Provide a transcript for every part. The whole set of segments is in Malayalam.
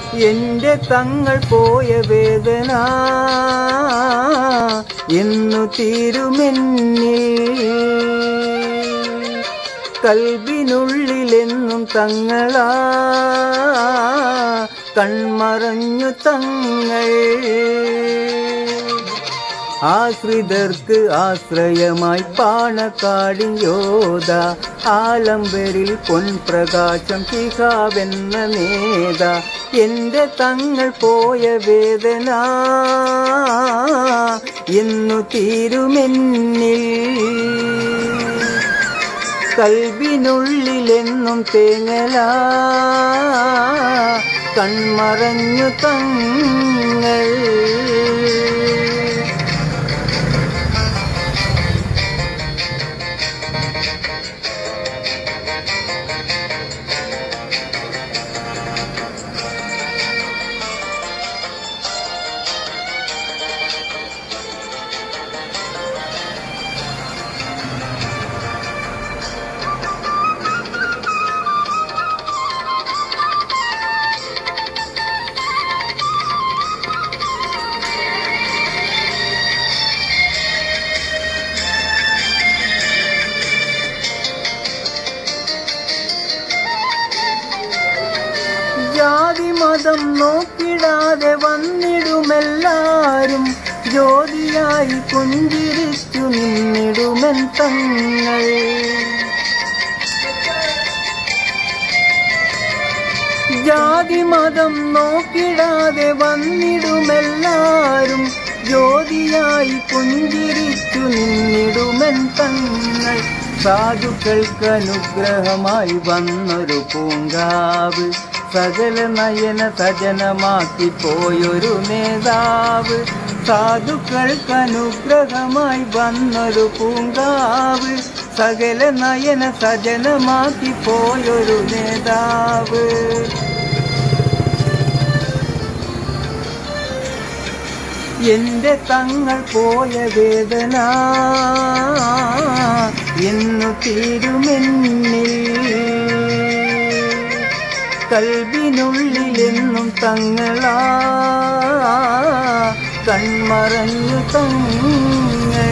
എന്റെ തങ്ങൾ പോയ വേദന എന്നു തീരുമെന്നിൽ കൽവിനുള്ളിലെന്നും തങ്ങളാ കൺമറഞ്ഞു തങ്ങൾ ആശ്രിതർക്ക് ആശ്രയമായി പാണക്കാടിൻ യോധ ആലംബരിൽ പൊൻപ്രകാശം ശിഖാവെന്ന നേത എന്റെ തങ്ങൾ പോയ വേദന എന്നു തീരുമെന്നിൽ കൽവിനുള്ളിലെന്നും തേങ്ങല കൺമറഞ്ഞു തങ്ങൾ ജാതി മതം നോക്കിടാതെ വന്നിടുമെല്ലാരും ജ്യോതിയായി പുഞ്ചിരിച്ചു നിന്നിടുമെൻ തങ്ങൾ ജാതി മതം നോക്കിടാതെ വന്നിടുമെല്ലാരും ജ്യോതിയായി പുഞ്ചിരിച്ചു നിന്നിടുമെൻ തങ്ങൾ സാധുക്കൾക്ക് അനുഗ്രഹമായി വന്നൊരു പൂങ്കാവ് സകല നയന സജനമാക്കി പോയൊരു നേതാവ് സാധുക്കൾക്ക് അനുഗ്രഹമായി വന്നൊരു പൂങ്കാവ് സകല നയന സജനമാക്കി പോയൊരു നേതാവ് എന്റെ തങ്ങൾ പോയ വേദന എന്നു തീരുമെന്നിൽ കൽവിനുള്ളിലെന്നും തങ്ങളാ കൺമറഞ്ഞു തങ്ങൾ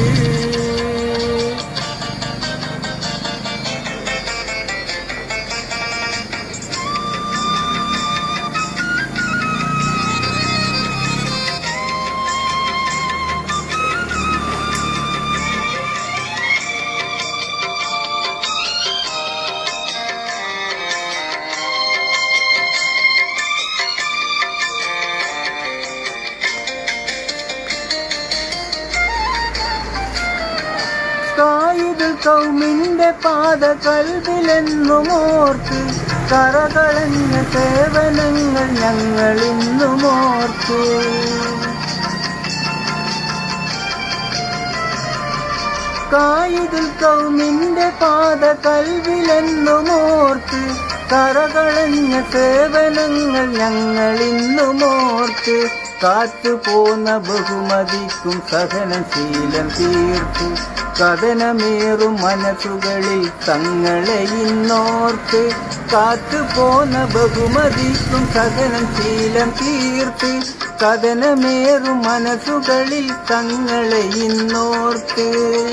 കായികൾ കൗമിന്റെ പാത കൽവിലെന്നും ഓർത്ത് കറകളഞ്ഞ സേവനങ്ങൾ ഞങ്ങൾ ഇന്നും ഓർത്തു കായികൾ കൗമിന്റെ പാത കൽവിലെന്നും ഓർത്ത് കറകളഞ്ഞ സേവനങ്ങൾ ഞങ്ങൾ ഇന്നും ഓർത്ത് കാത്തുപോന്ന ബഹുമതിക്കും സഹനശീലം തീർത്തു കഥനമേറും മനസ്സുകളിൽ തങ്ങളെ ഇന്നോർത്ത് കാത്തുപോന്ന ബഹുമതിക്കും സഹനം ശീലം തീർത്ത് കഥനമേറും മനസ്സുകളിൽ തങ്ങളെ ഇന്നോർത്ത്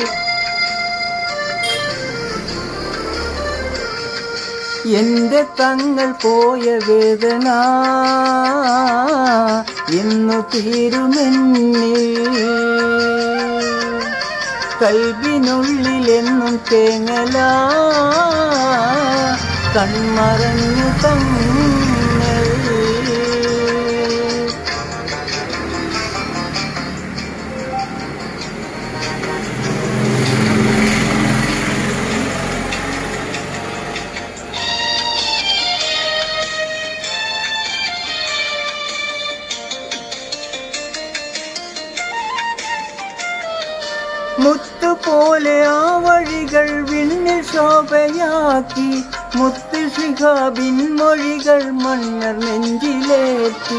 എന്റെ തങ്ങൾ പോയ വേദന ഇന്നു തീരുമെന്നിൽ കൽവിനുള്ളിലെന്നും തേങ്ങല കൺമറഞ്ഞു തങ്ങൾ മുത്തുപോലെ ആ വഴികൾ വിണ്ണിൽ ശോഭയാക്കി മുത്തു ശിഖാബിൻ മൊഴികൾ മണ്ണർ നെഞ്ചിലേറ്റി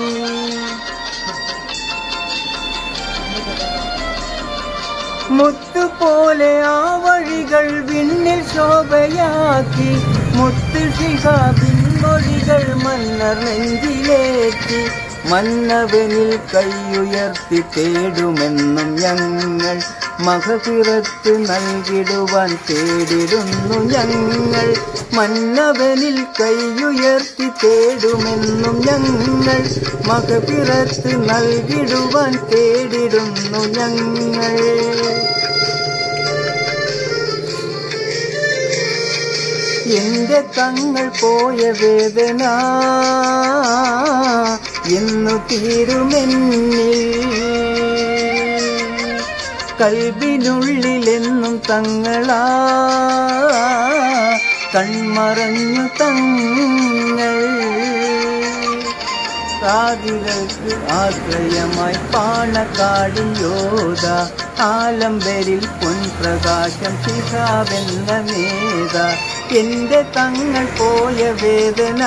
മുത്തുപോലെ ആ വഴികൾ വിണ്ണിൽ ശോഭയാക്കി മുത്തു ശിഖാബിൻ വിൺമൊഴികൾ മന്നർ നെഞ്ചിലേറ്റി മന്നവനിൽ കൈയുയർത്തി തേടുമെന്നും ഞങ്ങൾ മകപിറത്ത് നൽകിടുവാൻ തേടിടുന്നു ഞങ്ങൾ മന്നവനിൽ കൈയുയർത്തി തേടുമെന്നും ഞങ്ങൾ മകപിറത്ത് നൽകിടുവാൻ തേടിടുന്നു ഞങ്ങൾ എന്റെ തങ്ങൾ പോയ വേദന എന്നു തീരുമെന്നിൽ കൽവിനുള്ളിലെന്നും തങ്ങളാ കൺമറഞ്ഞു തങ്ങൾ കാതികൾക്ക് ആശ്രയമായി പാണക്കാടിൻ യോധ ആലംബരിൽ പൊൻപ്രകാശം ശിഖാവെന്ന നേത എന്റെ തങ്ങൾ പോയ വേദന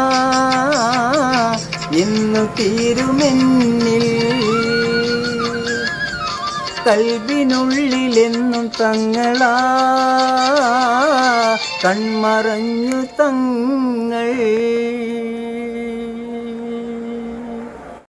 ഇന്നു തീരുമെന്നിൽ കൽവിനുള്ളിലെന്നും തങ്ങളാ കൺമറഞ്ഞു തങ്ങൾ